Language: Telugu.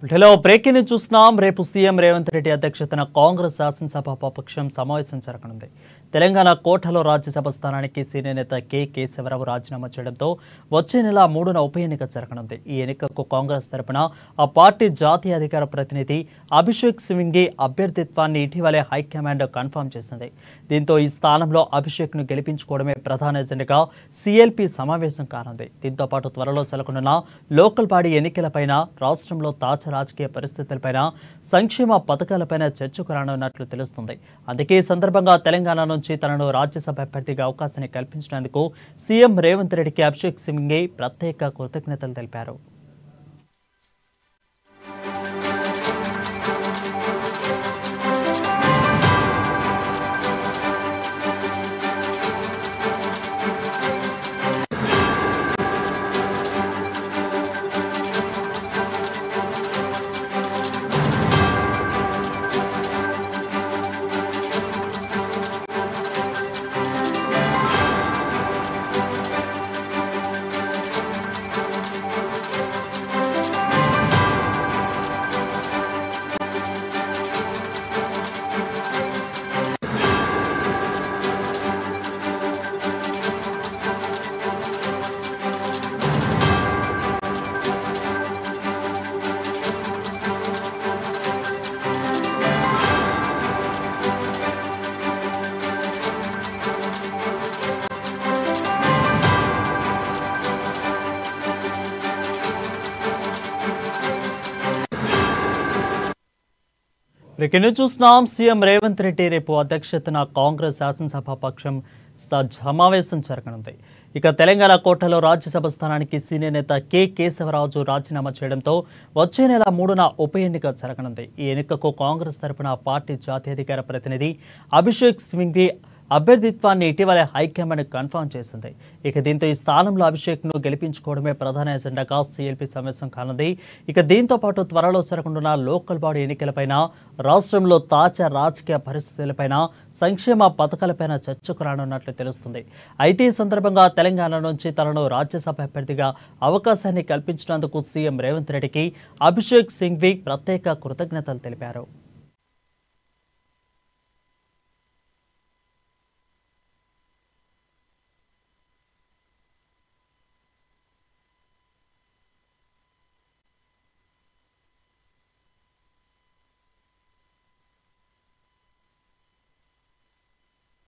హలో బ్రేకింగ్ న్యూస్ చూస్తున్నాం రేపు సీఎం రేవంత్ రెడ్డి అధ్యక్షతన కాంగ్రెస్ శాసనసభ పక్షం సమావేశం జరగనుంది తెలంగాణ కోటలో రాజ్యసభ స్థానానికి సీనియర్ నేత కె కేశవరావు రాజీనామా చేయడంతో వచ్చే నెల మూడున ఉప ఎన్నిక జరగనుంది ఈ ఎన్నికకు కాంగ్రెస్ తరపున ఆ పార్టీ జాతీయ అధికార ప్రతినిధి అభిషేక్ సివింగి అభ్యర్థిత్వాన్ని ఇటీవలే హైకమాండ్ కన్ఫర్మ్ చేసింది దీంతో ఈ స్థానంలో అభిషేక్ ను గెలిపించుకోవడమే ప్రధాన ఎజెండాగా సీఎల్పీ సమావేశం కానుంది దీంతో పాటు త్వరలో జరగనున్న లోకల్ బాడీ ఎన్నికలపైన రాష్ట్రంలో తాజా రాజకీయ పరిస్థితులపైన సంక్షేమ పథకాలపైన చర్చకు రానున్నట్లు తెలుస్తుంది అందుకే ఈ సందర్భంగా తెలంగాణ నుంచి తనను రాజ్యసభ అభ్యర్థిగా అవకాశాన్ని కల్పించినందుకు సీఎం రేవంత్ రెడ్డికి అభిషేక్ సింగే ప్రత్యేక కృతజ్ఞతలు తెలిపారు ఇక చూస్తున్నాం సీఎం రేవంత్ రెడ్డి రేపు అధ్యక్షతన కాంగ్రెస్ శాసనసభ పక్షం స- సమావేశం జరగనుంది ఇక తెలంగాణ కోటలో రాజ్యసభ స్థానానికి సీనియర్ నేత కె కేశవరాజు రాజీనామా చేయడంతో వచ్చే నెల మూడున ఉప ఎన్నిక జరగనుంది ఈ ఎన్నికకు కాంగ్రెస్ తరపున పార్టీ జాతీయ అధికార ప్రతినిధి అభిషేక్ స్వింగి అభ్యర్థిత్వాన్ని ఇటీవలే హైకమాండ్ కన్ఫర్మ్ చేసింది ఇక దీంతో ఈ స్థానంలో అభిషేక్ ను గెలిపించుకోవడమే ప్రధాన ఎజెండాగా సీఎల్పీ సమావేశం కానుంది ఇక దీంతో పాటు త్వరలో జరగనున్న లోకల్ బాడీ ఎన్నికలపైన రాష్ట్రంలో తాజా రాజకీయ పరిస్థితులపైన సంక్షేమ పథకాలపైన చర్చకు రానున్నట్లు తెలుస్తుంది అయితే ఈ సందర్భంగా తెలంగాణ నుంచి తనను రాజ్యసభ అభ్యర్థిగా అవకాశాన్ని కల్పించినందుకు సీఎం రేవంత్ రెడ్డికి అభిషేక్ సింఘ్వి ప్రత్యేక కృతజ్ఞతలు తెలిపారు